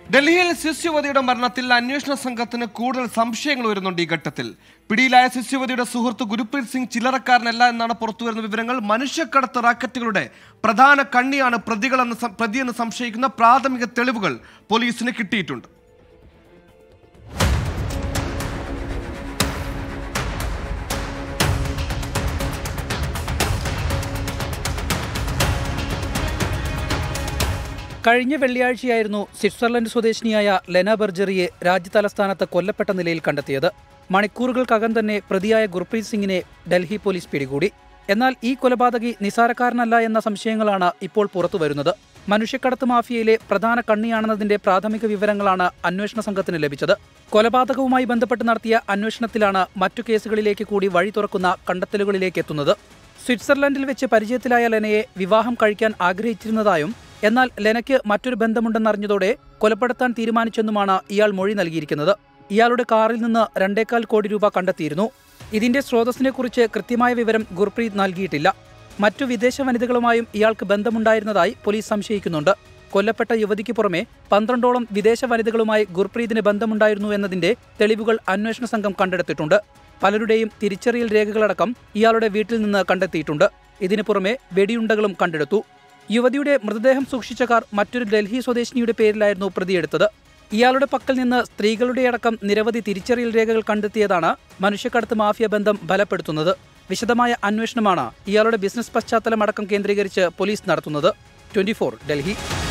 ഡൽഹിയിൽ സ്വിസ് യുവതിയുടെ മരണത്തിൽ അന്വേഷണ സംഘത്തിന് കൂടുതൽ സംശയങ്ങൾ വരുന്നുണ്ട് ഈ ഘട്ടത്തിൽ പിടിയിലായ സ്വിസ് യുവതിയുടെ സുഹൃത്ത് ഗുരുപ്രീത് സിംഗ് ചില്ലറക്കാരനല്ല എന്നാണ് പുറത്തുവരുന്ന വിവരങ്ങൾ മനുഷ്യക്കടത്ത് റാക്കറ്റുകളുടെ പ്രധാന കണ്ണിയാണ് പ്രതികളെന്ന് സം- പ്രതിയെന്ന് സംശയിക്കുന്ന പ്രാഥമിക തെളിവുകൾ പോലീസിന് കിട്ടിയിട്ടുണ്ട് കഴിഞ്ഞ വെള്ളിയാഴ്ചയായിരുന്നു സ്വിറ്റ്സർലൻഡ് സ്വദേശിനിയായ ലെന ബർജറിയെ രാജ്യതലസ്ഥാനത്ത് കൊല്ലപ്പെട്ട നിലയിൽ കണ്ടെത്തിയത് മണിക്കൂറുകൾക്കകം തന്നെ പ്രതിയായ ഗുർപ്രീത് സിംഗിനെ ഡൽഹി പോലീസ് പിടികൂടി എന്നാൽ ഈ കൊലപാതകി നിസാരക്കാരനല്ല എന്ന സംശയങ്ങളാണ് ഇപ്പോൾ പുറത്തുവരുന്നത് മനുഷ്യക്കടത്ത് മാഫിയയിലെ പ്രധാന കണ്ണിയാണെന്നതിന്റെ പ്രാഥമിക വിവരങ്ങളാണ് അന്വേഷണ സംഘത്തിന് ലഭിച്ചത് കൊലപാതകവുമായി ബന്ധപ്പെട്ട് നടത്തിയ അന്വേഷണത്തിലാണ് മറ്റു കേസുകളിലേക്ക് കൂടി വഴി തുറക്കുന്ന കണ്ടെത്തലുകളിലേക്ക് എത്തുന്നത് സ്വിറ്റ്സർലൻഡിൽ വെച്ച് പരിചയത്തിലായ ലെനയെ വിവാഹം കഴിക്കാൻ ആഗ്രഹിച്ചിരുന്നതായും എന്നാൽ ലെനയ്ക്ക് മറ്റൊരു ബന്ധമുണ്ടെന്നറിഞ്ഞതോടെ കൊലപ്പെടുത്താൻ തീരുമാനിച്ചെന്നുമാണ് ഇയാൾ മൊഴി നൽകിയിരിക്കുന്നത് ഇയാളുടെ കാറിൽ നിന്ന് രണ്ടേകാൽ കോടി രൂപ കണ്ടെത്തിയിരുന്നു ഇതിന്റെ സ്രോതസ്സിനെക്കുറിച്ച് കൃത്യമായ വിവരം ഗുർപ്രീത് നൽകിയിട്ടില്ല മറ്റു വിദേശ വനിതകളുമായും ഇയാൾക്ക് ബന്ധമുണ്ടായിരുന്നതായി പോലീസ് സംശയിക്കുന്നുണ്ട് കൊല്ലപ്പെട്ട യുവതിക്ക് പുറമെ പന്ത്രണ്ടോളം വിദേശ വനിതകളുമായി ഗുർപ്രീതിന് ബന്ധമുണ്ടായിരുന്നു എന്നതിന്റെ തെളിവുകൾ അന്വേഷണ സംഘം കണ്ടെടുത്തിട്ടുണ്ട് പലരുടെയും തിരിച്ചറിയൽ രേഖകളടക്കം ഇയാളുടെ വീട്ടിൽ നിന്ന് കണ്ടെത്തിയിട്ടുണ്ട് ഇതിനു പുറമെ വെടിയുണ്ടകളും കണ്ടെടുത്തു യുവതിയുടെ മൃതദേഹം സൂക്ഷിച്ച കാർ മറ്റൊരു ഡൽഹി സ്വദേശിനിയുടെ പേരിലായിരുന്നു പ്രതിയെടുത്തത് ഇയാളുടെ പക്കൽ നിന്ന് സ്ത്രീകളുടെ അടക്കം നിരവധി തിരിച്ചറിയൽ രേഖകൾ കണ്ടെത്തിയതാണ് മനുഷ്യക്കടത്ത് മാഫിയ ബന്ധം ബലപ്പെടുത്തുന്നത് വിശദമായ അന്വേഷണമാണ് ഇയാളുടെ ബിസിനസ് പശ്ചാത്തലമടക്കം കേന്ദ്രീകരിച്ച് പോലീസ് നടത്തുന്നത് ട്വന്റി ഡൽഹി